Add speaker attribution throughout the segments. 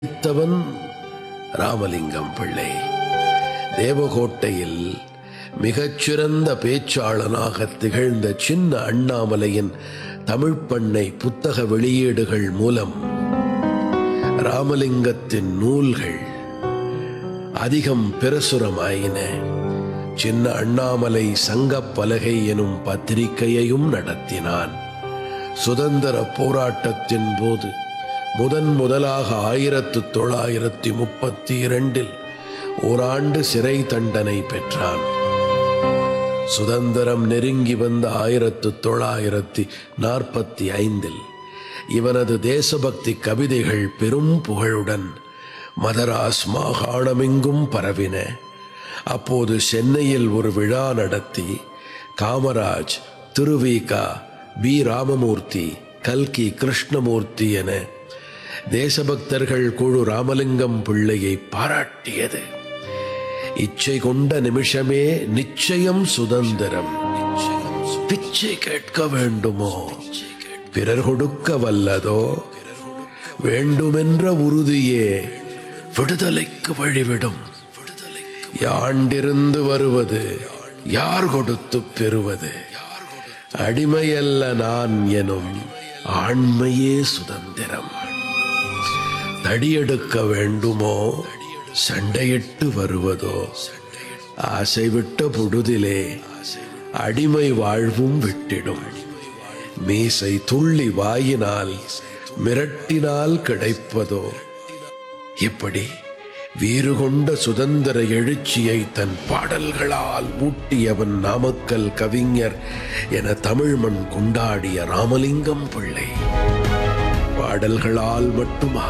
Speaker 1: படித்தவன் ராமலிங்கம் பிள்ளை தேவகோட்டையில் மிகச்சிறந்த பேச்சாளனாக திகழ்ந்த சின்ன அண்ணாமலையின் தமிழ்ப் பண்ணை புத்தக வெளியீடுகள் மூலம் ராமலிங்கத்தின் நூல்கள் அதிகம் பிரசுரமாயின சின்ன அண்ணாமலை சங்கப் பலகை எனும் பத்திரிகையையும் நடத்தினான் சுதந்திர போராட்டத்தின் போது முதன் முதலாக ஆயிரத்து தொள்ளாயிரத்தி முப்பத்தி இரண்டில் ஓராண்டு சிறை தண்டனை பெற்றான் சுதந்திரம் நெருங்கி வந்த ஆயிரத்து தொள்ளாயிரத்தி நாற்பத்தி ஐந்தில் இவனது தேசபக்தி கவிதைகள் பெரும் புகழுடன் மதராஸ் மாகாணமெங்கும் பரவின அப்போது சென்னையில் ஒரு விழா நடத்தி காமராஜ் திருவிகா பி ராமமூர்த்தி கல்கி கிருஷ்ணமூர்த்தி என தேசபக்தர்கள் குழு ராமலிங்கம் பிள்ளையை பாராட்டியது இச்சை கொண்ட நிமிஷமே நிச்சயம் சுதந்திரம் பிச்சை கேட்க வேண்டுமோ பிறர் கொடுக்க வல்லதோ வேண்டுமென்ற உறுதியே விடுதலைக்கு வழிவிடும் யாண்டிருந்து வருவது யார் கொடுத்து பெறுவது அடிமையல்ல நான் எனும் ஆண்மையே சுதந்திரம் தடியெடுக்க வேண்டுமோ சண்டையிட்டு வருவதோ ஆசை விட்ட பொழுதிலே அடிமை வாழ்வும் விட்டிடும் மீசை துள்ளி வாயினால் மிரட்டினால் கிடைப்பதோ இப்படி வீறு கொண்ட சுதந்திர எழுச்சியை தன் பாடல்களால் ஊட்டியவன் நாமக்கல் கவிஞர் என தமிழ் மண் கொண்டாடிய ராமலிங்கம் பிள்ளை பாடல்களால் மட்டுமா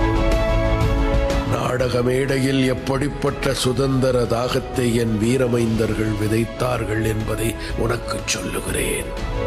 Speaker 1: நாடக மேடையில் எப்படிப்பட்ட சுதந்திர தாகத்தை என் வீரமைந்தர்கள் விதைத்தார்கள் என்பதை உனக்கு சொல்லுகிறேன்